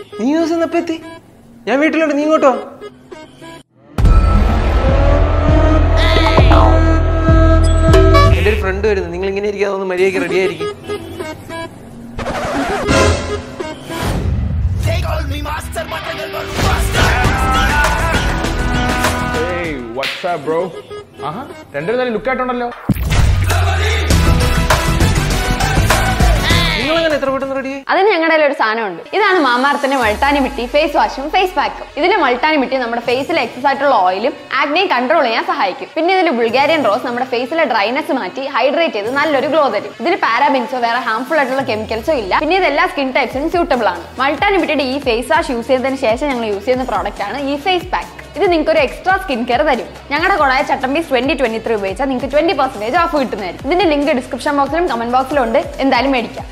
നീ യൂസ് ചെയ്യുന്നപ്പോ എത്തി ഞാൻ വീട്ടിലുണ്ട് നീ ഇങ്ങോട്ടോ എന്റെ ഒരു ഫ്രണ്ട് വരുന്നു നിങ്ങൾ ഇങ്ങനെ ഇരിക്കാതെ ഒന്ന് മര്യാദയ്ക്ക് റെഡി ആയിരിക്കും ഏയ് വാട്സാപ്പ് ബ്രോ ആഹാ രണ്ടുപേരും നല്ല ലുക്കായിട്ടുണ്ടല്ലോ നിങ്ങൾ അങ്ങനെ എത്ര പെട്ടെന്ന് റെഡി അതിന് ഞങ്ങളുടെ കയ്യിൽ ഒരു സാധനമുണ്ട് ഇതാണ് മാമാർത്തിന്റെ മൾട്ടാനി മിട്ടി ഫേസ് വാഷും ഫേസ് പാക്കും ഇതിന്റെ മൾട്ടാനി മിട്ടി നമ്മുടെ ഫേസിലെ എക്സസ് ആയിട്ടുള്ള ഓയിലും ആഗ്നെ കൺട്രോൾ ചെയ്യാൻ സഹായിക്കും പിന്നെ ഇതിൽ ബുൾഗാരിയൻ റോസ് നമ്മുടെ ഫേസിലെ ഡ്രൈനെസ് മാറ്റി ഹൈഡ്രേറ്റ് ചെയ്ത് നല്ലൊരു ഗ്ലോ തരും ഇതിൽ പാരാബിൻസോ വേറെ ഹാംഫുൾ ആയിട്ടുള്ള കെമിക്കൽസോ ഇല്ല പിന്നെ ഇത് എല്ലാ സ്കിൻ ടൈപ്സിനും സ്യൂട്ടബിൾ ആണ് മൾട്ടാനി മിട്ടിയുടെ ഈ ഫേസ് വാഷ് യൂസ് ചെയ്തതിന് ശേഷം ഞങ്ങൾ യൂസ് ചെയ്യുന്ന പ്രോഡക്റ്റ് ആണ് ഈ ഫേസ് പാക്ക് ഇത് നിങ്ങൾക്ക് ഒരു എക്സ്ട്രാ സ്കിൻ കെയർ തരും ഞങ്ങളുടെ കൊടായ ചട്ടമ്പീസ് ട്വന്റി ട്വന്റി ത്രീ ഉപയോഗിച്ചാൽ നിങ്ങൾക്ക് ട്വന്റി പെർസെന്റേജ് ഓഫ് കിട്ടുന്നതായിരിക്കും ഇതിന്റെ ലിങ്ക് ഡിസ്ക്രിപ്ഷൻ ബോക്സിലും കമന്റ് ബോക്സിലും ഉണ്ട് എന്തായാലും മേടിക്കാം